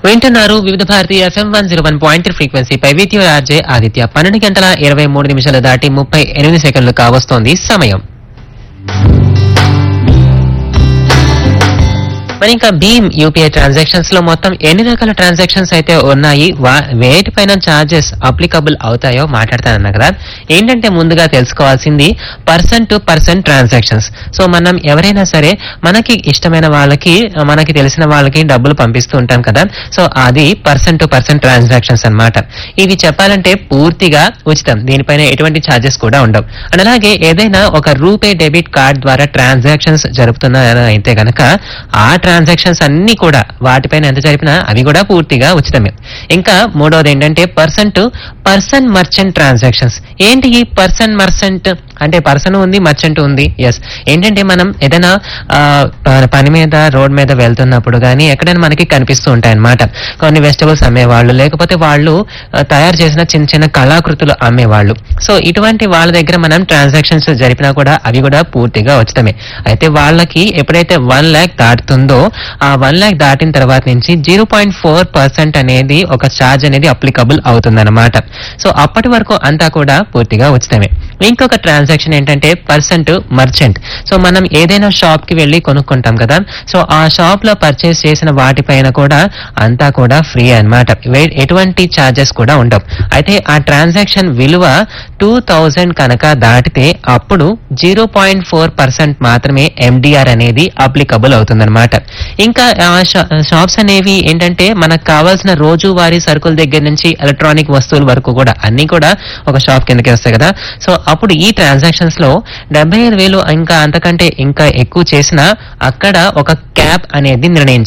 వింటున్నారు Vividha Bharati FM one zero one point frequency పై with your RJ Aditya పన్నెండు గంటల ఇరవై మూడు నిమిషాలు దాటి ముప్పై ఎనిమిది సెకండ్లు కావస్తోంది సమయం మరి ఇంకా భీమ్ యూపీఐ ట్రాన్సాక్షన్స్ లో మొత్తం ఎన్ని రకాల ట్రాన్సాక్షన్స్ అయితే ఉన్నాయి వా- వేటిపైన చార్జెస్ అప్లికబుల్ అవుతాయో మాట్లాడతానన్నా కదా ఏంటంటే ముందుగా తెలుసుకోవాల్సింది person to person transactions so మనం ఎవరైనా సరే మనకి ఇష్టమైన వాళ్ళకి మనకి తెలిసిన వాళ్ళకి డబ్బులు పంపిస్తూ ఉంటాం కదా సో అది పర్సన్ టు పర్సన్ ట్రాన్సాక్షన్స్ అన్నమాట ఇవి చెప్పాలంటే పూర్తిగా ఉచితం దీనిపైన ఎటువంటి ఛార్జెస్ కూడా ఉండవు అండ్ అలాగే ఏదైనా ఒక రూపే డెబిట్ కార్డ్ ద్వారా ట్రాన్సాక్షన్స్ జరుపుతున్నా అయితే గనక ఆ ట్రాన్సాక్షన్స్ అన్ని కూడా వాటిపైన ఎంత జరిపినా అవి కూడా పూర్తిగా ఉచితమే ఇంకా మూడవది ఏంటంటే person to person merchant transactions ఏంటి ఈ పర్సన్ మర్చెంట్ అంటే పర్సన్ ఉంది మర్చెంట్ ఉంది ఎస్ ఏంటంటే మనం ఏదైనా ఆ, ప- పని మీద రోడ్ మీద వెళ్తున్నప్పుడు కానీ ఎక్కడైనా మనకి కనిపిస్తూ ఉంటాయి అన్నమాట కొన్ని వెజిటబుల్స్ అమ్మేవాళ్ళు లేకపోతే వాళ్ళు ఆ, తయారు చేసిన చిన్న చిన్న కళాకృతులు అమ్మేవాళ్ళు సో ఇటువంటి వాళ్ళ దగ్గర మనం ట్రాన్సాక్షన్స్ జరిపినా కూడా అవి కూడా పూర్తిగా ఉచితమే అయితే వాళ్ళకి ఎప్పుడైతే వన్ ల్యాక్ దాటుతుందో ఆ వన్ ల్యాక్ దాటిన తర్వాత నుంచి జీరో పాయింట్ ఫోర్ పర్సెంట్ అనేది ఒక ఛార్జ్ అనేది అప్లికబుల్ అవుతుందన్నమాట సో అప్పటి వరకు అంతా కూడా పూర్తిగా ఉచితమే ఇంకొక ట్రాన్సాక్షన్ ఏంటంటే పర్సన్ టు మర్చెంట్ సో మనం ఏదైనా షాప్ కి వెళ్ళి కొనుక్కుంటాం కదా సో ఆ షాప్ లో పర్చేస్ చేసిన వాటిపైన కూడా అంతా కూడా ఫ్రీ అన్నమాట వే- ఎటువంటి ఛార్జెస్ కూడా ఉండవు అయితే ఆ ట్రాన్సాక్షన్ విలువ టూ థౌజండ్ కనుక దాటితే అప్పుడు జీరో పాయింట్ ఫోర్ పర్సెంట్ మాత్రమే ఎండిఆర్ అనేది అప్లికబుల్ అవుతుందన్నమాట ఇంకా ఆ షా- షాప్స్ అనేవి ఏంటంటే మనకు కావాల్సిన రోజువారీ సరుకుల దగ్గర నుంచి ఎలక్ట్రానిక్ వస్తువుల వరకు కూడా అన్ని కూడా ఒక షాప్ కిందకి వస్తాయి కదా సో అప్పుడు ఈ ట్రాన్సాక్షన్స్ లో డెబ్బై ఐదు వేలు ఇంకా అంతకంటే ఇంకా ఎక్కువ చేసినా అక్కడ ఒక క్యాప్ అనేది నిర్ణయించారు